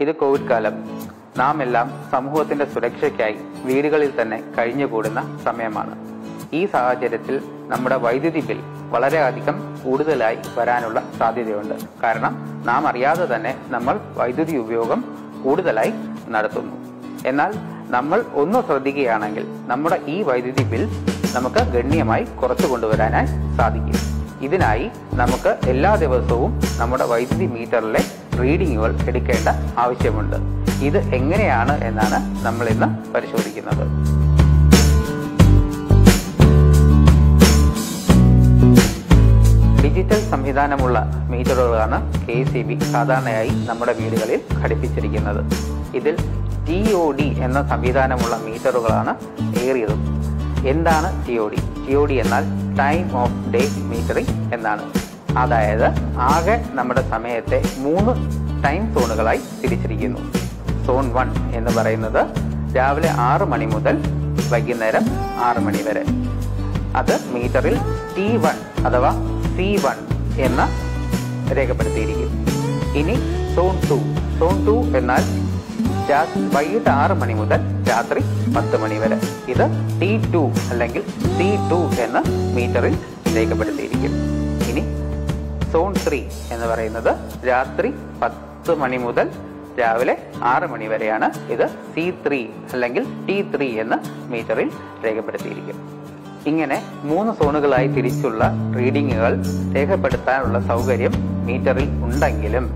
ഇത് കോവിഡ് കാലം നാം എല്ലാം സമൂഹത്തിന്റെ സുരക്ഷയ്ക്കായി വീടുകളിൽ തന്നെ കഴിഞ്ഞുകൂടുന്ന സമയമാണ് ഈ സാഹചര്യത്തിൽ നമ്മുടെ വൈദ്യുതി ബിൽ വളരെയധികം കൂടുതലായി വരാനുള്ള സാധ്യതയുണ്ട് കാരണം നാം അറിയാതെ തന്നെ നമ്മൾ വൈദ്യുതി ഉപയോഗം കൂടുതലായി നടത്തുന്നു എന്നാൽ നമ്മൾ ഒന്ന് ശ്രദ്ധിക്കുകയാണെങ്കിൽ നമ്മുടെ ഈ വൈദ്യുതി ബിൽ നമുക്ക് ഗണ്യമായി കുറച്ചു കൊണ്ടുവരാനായി സാധിക്കും ഇതിനായി നമുക്ക് എല്ലാ ദിവസവും നമ്മുടെ വൈദ്യുതി മീറ്ററിലെ റീഡിങ്ങുകൾ എടുക്കേണ്ട ആവശ്യമുണ്ട് ഇത് എങ്ങനെയാണ് എന്നാണ് നമ്മൾ ഇന്ന് പരിശോധിക്കുന്നത് ഡിജിറ്റൽ സംവിധാനമുള്ള മീറ്ററുകളാണ് കെ സി ബി സാധാരണയായി നമ്മുടെ വീടുകളിൽ ഘടിപ്പിച്ചിരിക്കുന്നത് ഇതിൽ ടി ഒ ഡി എന്ന സംവിധാനമുള്ള മീറ്ററുകളാണ് ഏറിയതും എന്താണ് T O D T O D എന്നാൽ ടൈം ഓഫ് ഡേ മീറ്ററിംഗ് എന്നാണ് അതായത് ആകെ നമ്മുടെ സമയത്തെ മൂന്ന് ടൈം സോണുകളായി തിരിച്ചിരിക്കുന്നു സോൺ വൺ എന്ന് പറയുന്നത് രാവിലെ ആറ് മണി മുതൽ വൈകുന്നേരം ആറ് മണി വരെ അത് മീറ്ററിൽ ടി വൺ അഥവാ സി വൺ എന്ന് രേഖപ്പെടുത്തിയിരിക്കും ഇനി സോൺ ടു സോൺ ടു എന്നാൽ രാ- വൈകിട്ട് ആറ് മണി മുതൽ രാത്രി പത്ത് മണി വരെ ഇത് ടി ടു അല്ലെങ്കിൽ സി ടു എന്ന് മീറ്ററിൽ രേഖപ്പെടുത്തിയിരിക്കും ഇനി സോൺ ത്രീ എന്ന് പറയുന്നത് രാത്രി പത്ത് മണി മുതൽ രാവിലെ ആറ് മണി വരെയാണ് ഇത് സി ത്രീ അല്ലെങ്കിൽ ടി ത്രീ എന്ന് മീറ്ററിൽ രേഖപ്പെടുത്തിയിരിക്കും ഇങ്ങനെ മൂന്ന് സോണുകളായി തിരിച്ചുള്ള റീഡിങ്ങുകൾ രേഖപ്പെടുത്താനുള്ള സൗകര്യം മീറ്ററിൽ ഉണ്ടെങ്കിലും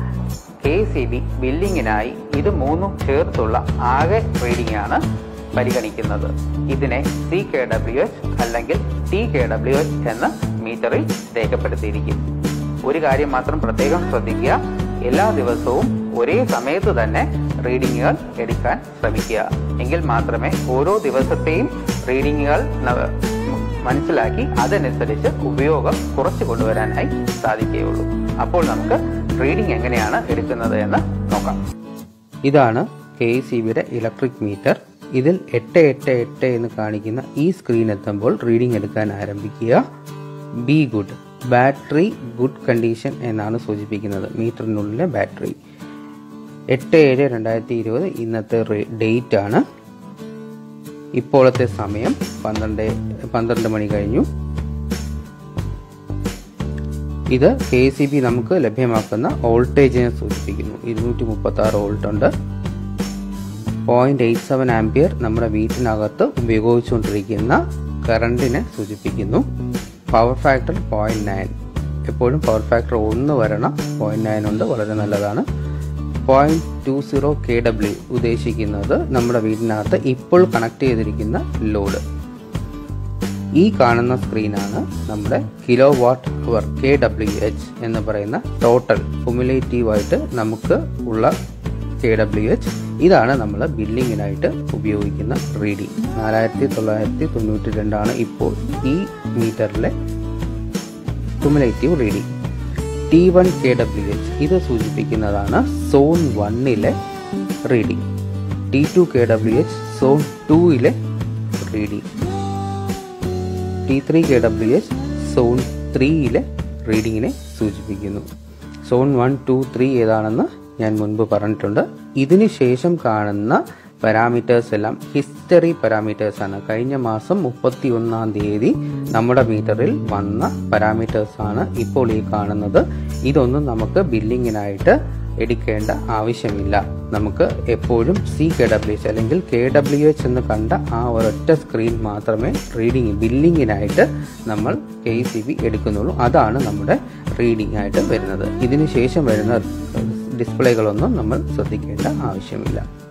കെ സി ബി ബില്ലിങ്ങിനായി ഇത് മൂന്നും ചേർത്തുള്ള ആകെ റീഡിംഗ് ആണ് പരിഗണിക്കുന്നത് ഇതിനെ സി കെ ഡബ്ല്യു എച്ച് അല്ലെങ്കിൽ ടി കെ ഡബ്ല്യു എച്ച് എന്ന് മീറ്ററിൽ രേഖപ്പെടുത്തിയിരിക്കും ഒരു കാര്യം മാത്രം പ്രത്യേകം ശ്രദ്ധിക്കുക എല്ലാ ദിവസവും ഒരേ സമയത്ത് തന്നെ റീഡിങ്ങുകൾ എടുക്കാൻ ശ്രമിക്കുക എങ്കിൽ മാത്രമേ ഓരോ ദിവസത്തെയും റീഡിങ്ങുകൾ ന- മനസ്സിലാക്കി അതനുസരിച്ച് ഉപയോഗം കുറച്ചു കൊണ്ടുവരാനായി സാധിക്കുകയുള്ളൂ അപ്പോൾ നമുക്ക് റീഡിംഗ് എങ്ങനെയാണ് എടുക്കുന്നത് എന്ന് നോക്കാം ഇതാണ് കെ സി ബിയുടെ ഇലക്ട്രിക് മീറ്റർ ഇതിൽ എട്ട് എട്ട് എട്ട് എന്ന് കാണിക്കുന്ന ഈ സ്ക്രീൻ എത്തുമ്പോൾ റീഡിംഗ് എടുക്കാൻ ആരംഭിക്കുക B good battery good condition എന്നാണ് സൂചിപ്പിക്കുന്നത് മീറ്ററിനുള്ളിലെ ബാറ്ററി എട്ട് ഏഴ് രണ്ടായിരത്തി ഇരുപത് ഇന്നത്തെ ഡേറ്റ് ആണ് ഇപ്പോഴത്തെ സമയം പന്ത്രണ്ട് പന്ത്രണ്ട് മണി കഴിഞ്ഞു ഇത് കെ സി ബി നമുക്ക് ലഭ്യമാക്കുന്ന വോൾട്ടേജിനെ സൂചിപ്പിക്കുന്നു ഇരുന്നൂറ്റി മുപ്പത്തി ആറ് വോൾട്ട് ഉണ്ട് പോയിന്റ് എയ്റ്റ് സെവൻ ആംപിയർ നമ്മുടെ വീട്ടിനകത്ത് ഉപയോഗിച്ചുകൊണ്ടിരിക്കുന്ന കറണ്ടിനെ സൂചിപ്പിക്കുന്നു പവർ ഫാക്ടർ പോയിന്റ് നയൻ എപ്പോഴും പവർ ഫാക്ടർ ഒന്ന് വരണം പോയിന്റ് നയൻ ഉണ്ട് വളരെ നല്ലതാണ് point two zero K W ഉദ്ദേശിക്കുന്നത് നമ്മുടെ വീടിനകത്ത് ഇപ്പോൾ കണക്ട് ചെയ്തിരിക്കുന്ന ലോഡ് ഈ കാണുന്ന സ്ക്രീനാണ് നമ്മുടെ kilo watt hour K W H എന്ന് പറയുന്ന ടോട്ടൽ കുമുലേറ്റീവ് ആയിട്ട് നമുക്ക് ഉള്ള കെ ഡബ്ല്യു എച്ച് ഇതാണ് നമ്മൾ ബില്ലിങ്ങിനായിട്ട് ഉപയോഗിക്കുന്ന റീഡിംഗ് നാലായിരത്തി തൊള്ളായിരത്തി തൊണ്ണൂറ്റി രണ്ടാണ് ഇപ്പോൾ ഈ മീറ്ററിലെ cumulative reading T one K W H ഇത് സൂചിപ്പിക്കുന്നതാണ് സോൺ വണ്ണിലെ reading T two K W H zone ടൂയിലെ reading T three K W H zone ത്രീയിലെ റീഡിങ്ങിനെ സൂചിപ്പിക്കുന്നു സോൺ വൺ ടു ത്രീ ഏതാണെന്ന് ഞാൻ മുൻപ് പറഞ്ഞിട്ടുണ്ട് ഇതിന് ശേഷം കാണുന്ന പാരാമീറ്റേഴ്സ് എല്ലാം ഹിസ്റ്ററി പാരാമീറ്റേഴ്സ് ആണ് കഴിഞ്ഞ മാസം മുപ്പത്തി ഒന്നാം തീയതി നമ്മുടെ മീറ്ററിൽ വന്ന പാരാമീറ്റേഴ്സ് ആണ് ഇപ്പോൾ ഈ കാണുന്നത് ഇതൊന്നും നമുക്ക് ബില്ലിങ്ങിനായിട്ട് എടുക്കേണ്ട ആവശ്യമില്ല നമുക്ക് എപ്പോഴും സി കെ ഡബ്ല്യു എച്ച് അല്ലെങ്കിൽ കെ ഡബ്ല്യു എച്ച് എന്ന് കണ്ട ആ ഒരൊറ്റ സ്ക്രീൻ മാത്രമേ റീഡിങ് ബില്ലിങ്ങിനായിട്ട് നമ്മൾ കെ സി ബി എടുക്കുന്നുള്ളൂ അതാണ് നമ്മുടെ റീഡിംഗ് ആയിട്ട് വരുന്നത് ഇതിന് ശേഷം വരുന്ന ഡിസ്പ്ലേകളൊന്നും നമ്മൾ ശ്രദ്ധിക്കേണ്ട ആവശ്യമില്ല